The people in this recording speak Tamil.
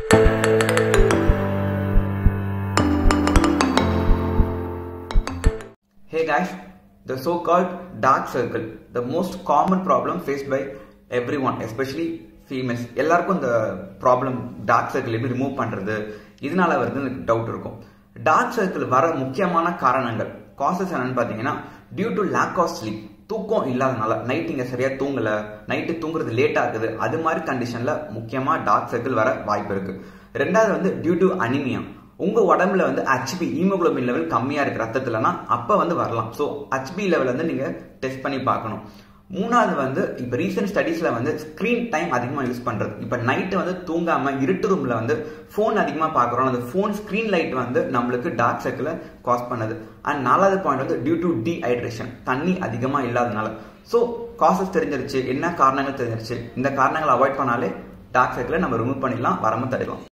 Hey guys, the so-called dark circle, the most common problem faced by everyone, especially females. எல்லாருக்கும் இந்த ப்ராப்ளம் டார்க் சர்க்கிள் எப்படி ரிமூவ் பண்றது இதனால வருது எனக்கு டவுட் இருக்கும் டார்க் சர்க்கிள் வர முக்கியமான காரணங்கள் காசஸ் என்னன்னு பாத்தீங்கன்னா due to lack of sleep தூக்கம் இல்லாதனால நைட் இங்க சரியா தூங்கல நைட்டு தூங்குறது லேட் ஆகுது அது மாதிரி கண்டிஷன்ல முக்கியமா டார்க் சர்க்கிள் வர வாய்ப்பு இருக்கு ரெண்டாவது வந்து டியூ டு அனிமியா உங்க உடம்புல வந்து ஹெச்பி ஹீமோகுளோபின் லெவல் கம்மியா இருக்கு ரத்தத்துலனா அப்ப வந்து வரலாம் ஸோ ஹெச்பி லெவல் வந்து நீங்க டெஸ்ட் பண்ணி பார்க்கணும் மூணாவது வந்து இப்போ ரீசெண்ட் ஸ்டடீஸ்ல வந்து ஸ்கிரீன் டைம் அதிகமாக யூஸ் பண்றது இப்போ நைட்டு வந்து தூங்காம இருட்டு ரூம்ல வந்து ஃபோன் அதிகமாக பார்க்குறோம் அந்த ஃபோன் ஸ்கிரீன் லைட் வந்து நம்மளுக்கு டார்க் சர்க்கிளை காஸ் பண்ணுது அண்ட் நாலாவது பாயிண்ட் வந்து டியூ டு டீஹைட்ரேஷன் தண்ணி அதிகமாக இல்லாதனால ஸோ காசஸ் தெரிஞ்சிருச்சு என்ன காரணங்கள் தெரிஞ்சிருச்சு இந்த காரணங்களை அவாய்ட் பண்ணாலே டார்க் சர்க்கிளை நம்ம ரிமூவ் பண்ணிடலாம் வராம தடுக்கலாம்